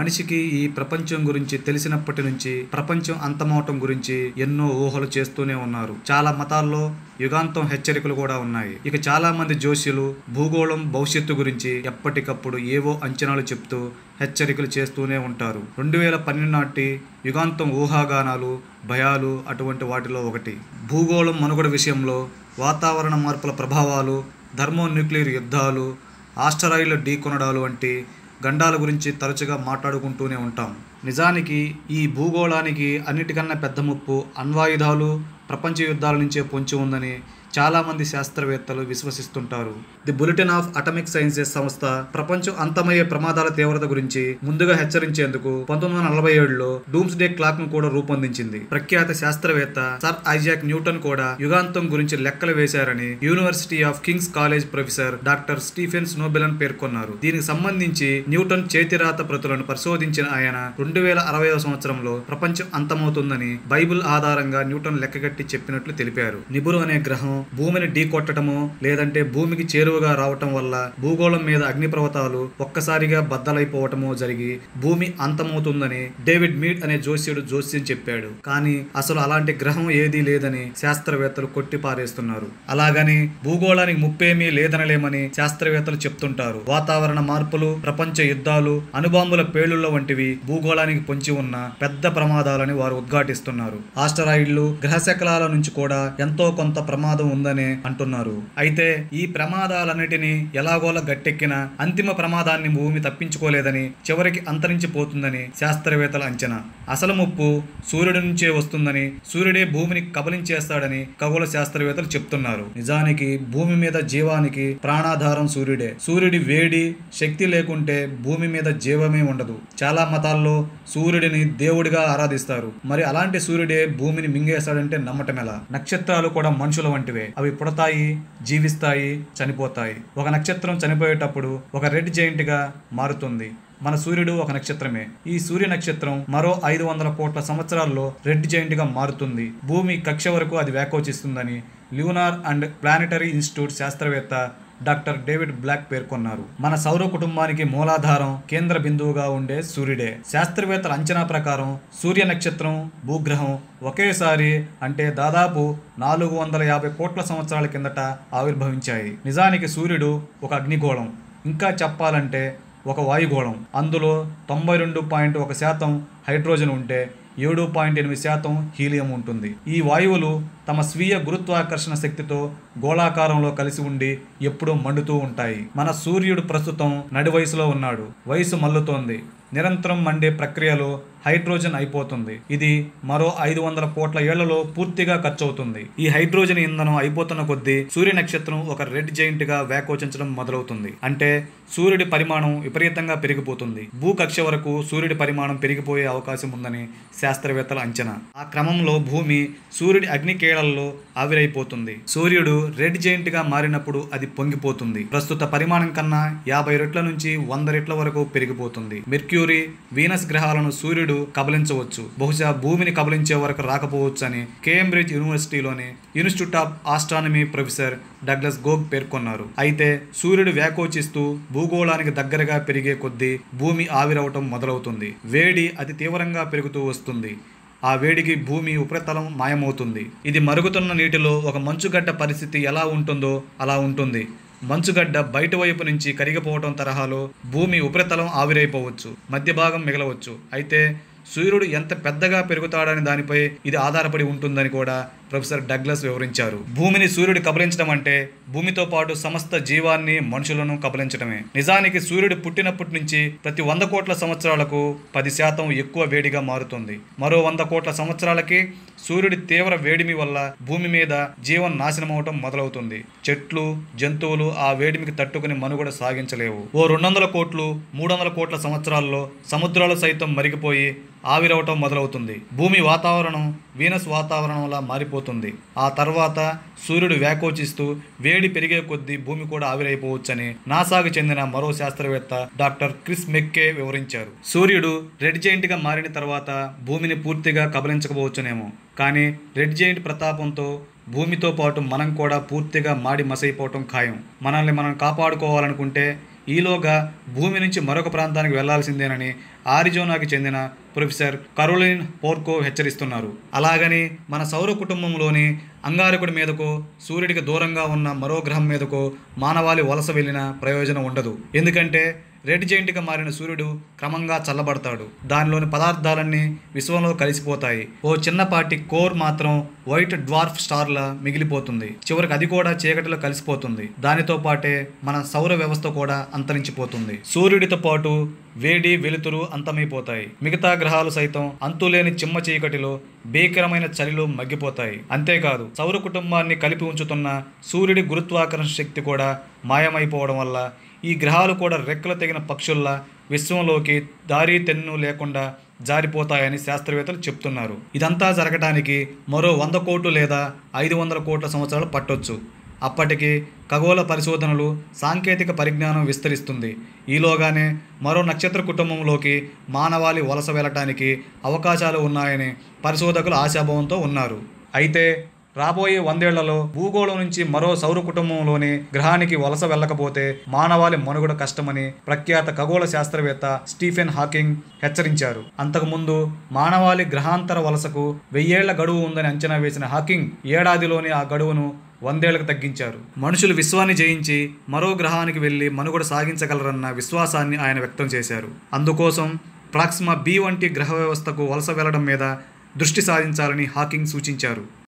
మనిషికి ఈ ప్రపంచం గురించి తెలిసినప్పటి నుంచి ప్రపంచం అంతమవటం గురించి ఎన్నో ఊహలు చేస్తూనే ఉన్నారు చాలా మతాల్లో యుగాంతం హెచ్చరికలు కూడా ఉన్నాయి ఇక చాలా మంది జోష్యులు భూగోళం భవిష్యత్తు గురించి ఎప్పటికప్పుడు ఏవో అంచనాలు చెప్తూ హెచ్చరికలు చేస్తూనే ఉంటారు రెండు వేల పన్నెండు నాటి యుగాంతం ఊహాగానాలు భయాలు అటువంటి వాటిలో ఒకటి భూగోళం మనుగడ విషయంలో వాతావరణ మార్పుల ప్రభావాలు థర్మోన్యూక్లియర్ యుద్ధాలు ఆస్టరాయిడ్ల ఢీకొనడాలు వంటి గండాల గురించి తరచుగా మాట్లాడుకుంటూనే ఉంటాం నిజానికి ఈ భూగోళానికి అన్నిటికన్నా పెద్ద ముప్పు అణ్వాయుధాలు ప్రపంచ యుద్ధాల నుంచే పొంచి ఉందని చాలామంది శాస్త్రవేత్తలు విశ్వసిస్తుంటారు the bulletin of atomic sciences సంస్థ ప్రపంచం అంతమయ్యే ప్రమాదాల తీవ్రత గురించి ముందుగా హెచ్చరించేందుకు పంతొమ్మిది వందల నలభై ఏడులో డూమ్స్ డే క్లాక్ ను కూడా రూపొందించింది ప్రఖ్యాత శాస్త్రవేత్త సర్ ఐజాక్ న్యూటన్ కూడా యుగాంతం గురించి లెక్కలు వేశారని university of King's college professor doctor Stephen Snobelen పేర్కొన్నారు దీనికి సంబంధించి న్యూటన్ చేతిరాత ప్రతులను పరిశోధించిన ఆయన రెండు వేల అరవై సంవత్సరంలో ప్రపంచం అంతమవుతుందని బైబిల్ ఆధారంగా న్యూటన్ లెక్కగట్టి చెప్పినట్లు తెలిపారు నిబురు అనే గ్రహం భూమిని ఢీకొట్టడమో లేదంటే భూమికి చేరువగా రావటం వల్ల భూగోళం మీద అగ్నిపర్వతాలు ఒక్కసారిగా బద్దలైపోవటమో జరిగి భూమి అంతమవుతుందని డేవిడ్ మీడ్ అనే జోస్యుడు జోస్యం చెప్పాడు కానీ అసలు అలాంటి గ్రహం ఏదీ లేదని శాస్త్రవేత్తలు కొట్టి పారేస్తున్నారు అలాగని భూగోళానికి ముప్పేమీ లేదనలేమని శాస్త్రవేత్తలు చెప్తుంటారు వాతావరణ మార్పులు ప్రపంచ యుద్ధాలు అణుబాంబుల పేలుళ్ల వంటివి భూగోళానికి పొంచి ఉన్న పెద్ద ప్రమాదాలని వారు ఉద్ఘాటిస్తున్నారు ఆస్టరాయిడ్లు గ్రహశకలాల నుంచి కూడా ఎంతో కొంత ప్రమాదం ఉందని అంటున్నారు అయితే ఈ ప్రమాదాలన్నిటినీ ఎలాగోలా గట్టెక్కిన అంతిమ ప్రమాదాన్ని భూమి తప్పించుకోలేదని చివరికి అంతరించిపోతుందని శాస్త్రవేత్తల అంచనా అసలు ముప్పు సూర్యుడి నుంచే వస్తుందని సూర్యుడే భూమిని కబలించేస్తాడని ఖగోళ శాస్త్రవేత్తలు చెప్తున్నారు నిజానికి భూమి మీద జీవానికి ప్రాణాధారం సూర్యుడే సూర్యుడి వేడి శక్తి లేకుంటే భూమి మీద జీవమే ఉండదు చాలా మతాల్లో సూర్యుడిని దేవుడిగా ఆరాధిస్తారు మరి అలాంటి సూర్యుడే భూమిని మింగేస్తాడంటే నమ్మటమెలా నక్షత్రాలు కూడా మనుషుల వంటివే అవి పుడతాయి జీవిస్తాయి చనిపోతాయి ఒక నక్షత్రం చనిపోయేటప్పుడు ఒక రెడ్ జైంట్ గా మారుతుంది మన సూర్యుడు ఒక నక్షత్రమే ఈ సూర్య నక్షత్రం మరో ఐదు వందల కోట్ల సంవత్సరాల్లో రెడ్ జైంట్ గా మారుతుంది భూమి కక్ష వరకు అది వ్యాకోచిస్తుందని ల్యూనార్ అండ్ ప్లానెటరీ ఇన్స్టిట్యూట్ శాస్త్రవేత్త డాక్టర్ డేవిడ్ బ్లాక్ పేర్కొన్నారు మన సౌర కుటుంబానికి మూలాధారం కేంద్ర బిందువుగా ఉండే సూర్యుడే శాస్త్రవేత్తల అంచనా ప్రకారం సూర్య నక్షత్రం భూగ్రహం ఒకేసారి అంటే దాదాపు నాలుగు వందల యాభై కోట్ల సంవత్సరాల కిందట ఆవిర్భవించాయి నిజానికి సూర్యుడు ఒక అగ్నిగోళం ఇంకా చెప్పాలంటే ఒక వాయుగోళం అందులో తొంభై రెండు పాయింట్ ఒక శాతం హైడ్రోజన్ ఉంటే ఏడు పాయింట్ ఎనిమిది శాతం హీలియం ఉంటుంది ఈ వాయువులు తమ స్వీయ గురుత్వాకర్షణ శక్తితో గోళాకారంలో కలిసి ఉండి ఎప్పుడూ మండుతూ ఉంటాయి మన సూర్యుడు ప్రస్తుతం నడి వయసులో ఉన్నాడు వయసు మల్లుతోంది నిరంతరం మండే ప్రక్రియలో హైడ్రోజన్ అయిపోతుంది ఇది మరో ఐదు వందల కోట్ల ఏళ్లలో పూర్తిగా ఖర్చవుతుంది ఈ హైడ్రోజన్ ఇంధనం అయిపోతున్న కొద్దీ సూర్య నక్షత్రం ఒక రెడ్ జైంట్ గా వ్యాకోచించడం మొదలవుతుంది అంటే సూర్యుడి పరిమాణం విపరీతంగా పెరిగిపోతుంది భూకక్ష వరకు సూర్యుడి పరిమాణం పెరిగిపోయే అవకాశం ఉందని శాస్త్రవేత్తల అంచనా ఆ క్రమంలో భూమి సూర్యుడి అగ్ని కేళల్లో ఆవిరైపోతుంది సూర్యుడు రెడ్ జైంట్ గా మారినప్పుడు అది పొంగిపోతుంది ప్రస్తుత పరిమాణం కన్నా యాభై రెట్ల నుంచి వంద రెట్ల వరకు పెరిగిపోతుంది మెర్క్యూరీ వీనస్ గ్రహాలను సూర్యుడు కబలించవచ్చు బహుశా భూమిని కబలించే వరకు రాకపోవచ్చు అని కేంబ్రిడ్జ్ యూనివర్సిటీలోని institute of astronomy professor Douglas Gough పేర్కొన్నారు అయితే సూర్యుడు వ్యాకోచిస్తూ భూగోళానికి దగ్గరగా పెరిగే కొద్దీ భూమి ఆవిరవటం మొదలవుతుంది వేడి అతి తీవ్రంగా పెరుగుతూ వస్తుంది ఆ వేడికి భూమి ఉపరితలం మాయమవుతుంది ఇది మరుగుతున్న నీటిలో ఒక మంచుగడ్డ పరిస్థితి ఎలా ఉంటుందో అలా ఉంటుంది మంచుగడ్డ బయట వైపు నుంచి కరిగిపోవటం తరహాలో భూమి ఉపరితలం ఆవిరైపోవచ్చు మధ్య భాగం మిగలవచ్చు అయితే సూర్యుడు ఎంత పెద్దగా పెరుగుతాడని దానిపై ఇది ఆధారపడి ఉంటుందని కూడా ప్రొఫెసర్ డగ్లస్ వివరించారు భూమిని సూర్యుడు కబలించడం అంటే భూమితో పాటు సమస్త జీవాన్ని మనుషులను కబలించడమే నిజానికి సూర్యుడు పుట్టినప్పటి నుంచి ప్రతి వంద కోట్ల సంవత్సరాలకు పది శాతం ఎక్కువ వేడిగా మారుతుంది మరో వంద కోట్ల సంవత్సరాలకి సూర్యుడి తీవ్ర వేడిమి వల్ల భూమి మీద జీవం నాశనం అవటం మొదలవుతుంది చెట్లు జంతువులు ఆ వేడిమికి తట్టుకుని మనుగడ సాగించలేవు ఓ రెండు వందల కోట్లు మూడు వందల కోట్ల సంవత్సరాల్లో సముద్రాలు సైతం మరిగిపోయి ఆవిరవటం మొదలవుతుంది భూమి వాతావరణం వీనస్ వాతావరణంలా మారిపోతుంది ఆ తర్వాత సూర్యుడు వ్యాకోచిస్తూ వేడి పెరిగే కొద్దీ భూమి కూడా ఆవిరైపోవచ్చని నాసాకు చెందిన మరో శాస్త్రవేత్త డాక్టర్ క్రిస్ మెక్కే వివరించారు సూర్యుడు రెడ్ జైంట్ గా మారిన తర్వాత భూమిని పూర్తిగా కబలించకపోవచ్చునేమో కానీ రెడ్ జైంట్ ప్రతాపంతో భూమితో పాటు మనం కూడా పూర్తిగా మాడి మసైపోవటం ఖాయం మనల్ని మనం కాపాడుకోవాలనుకుంటే ఈలోగా భూమి నుంచి మరొక ప్రాంతానికి వెళ్లాల్సిందేనని ఆరిజోనాకి చెందిన ప్రొఫెసర్ కరోలిన్ పోర్కో హెచ్చరిస్తున్నారు అలాగని మన సౌర కుటుంబంలోని అంగారకుడి మీదకో సూర్యుడికి దూరంగా ఉన్న మరో గ్రహం మీదకో మానవాళి వలస వెళ్ళిన ప్రయోజనం ఉండదు ఎందుకంటే రెడ్ జైంట్గా మారిన సూర్యుడు క్రమంగా చల్లబడతాడు దానిలోని పదార్థాలన్నీ విశ్వంలో కలిసిపోతాయి ఓ చిన్నపాటి కోర్ మాత్రం వైట్ డ్వార్ఫ్ స్టార్లా మిగిలిపోతుంది చివరికి అది కూడా చీకటిలో కలిసిపోతుంది దానితో పాటే మన సౌర వ్యవస్థ కూడా అంతరించిపోతుంది సూర్యుడితో పాటు వేడి వెలుతురు అంతమైపోతాయి మిగతా గ్రహాలు సైతం అంతులేని చిమ్మ చీకటిలో భీకరమైన చలిలో మగ్గిపోతాయి అంతేకాదు సౌర కుటుంబాన్ని కలిపి ఉంచుతున్న సూర్యుడి గురుత్వాకర్షణ శక్తి కూడా మాయమైపోవడం వల్ల ఈ గ్రహాలు కూడా రెక్కలు తెగిన పక్షుల్లా విశ్వంలోకి దారి తెన్ను లేకుండా జారిపోతాయని శాస్త్రవేత్తలు చెప్తున్నారు ఇదంతా జరగడానికి మరో వంద కోట్లు లేదా ఐదు వందల కోట్ల సంవత్సరాలు పట్టొచ్చు అప్పటికి ఖగోళ పరిశోధనలు సాంకేతిక పరిజ్ఞానం విస్తరిస్తుంది ఈలోగానే మరో నక్షత్ర కుటుంబంలోకి మానవాళి వలస వెళ్ళటానికి అవకాశాలు ఉన్నాయని పరిశోధకులు ఆశాభావంతో ఉన్నారు అయితే రాబోయే వందేళ్లలో భూగోళం నుంచి మరో సౌర కుటుంబంలోని గ్రహానికి వలస వెళ్ళకపోతే మానవాళి మనుగడ కష్టమని ప్రఖ్యాత ఖగోళ శాస్త్రవేత్త స్టీఫెన్ హాకింగ్ హెచ్చరించారు అంతకుముందు మానవాళి గ్రహాంతర వలసకు వెయ్యేళ్ల గడువు ఉందని అంచనా వేసిన హాకింగ్ ఏడాదిలోని ఆ గడువును వందేళ్లకు తగ్గించారు మనుషులు విశ్వాన్ని జయించి మరో గ్రహానికి వెళ్లి మనుగడ సాగించగలరన్న విశ్వాసాన్ని ఆయన వ్యక్తం చేశారు అందుకోసం ప్రాక్సిమా బి వంటి గ్రహ వ్యవస్థకు వలస వెళ్లడం మీద దృష్టి సారించాలని హాకింగ్ సూచించారు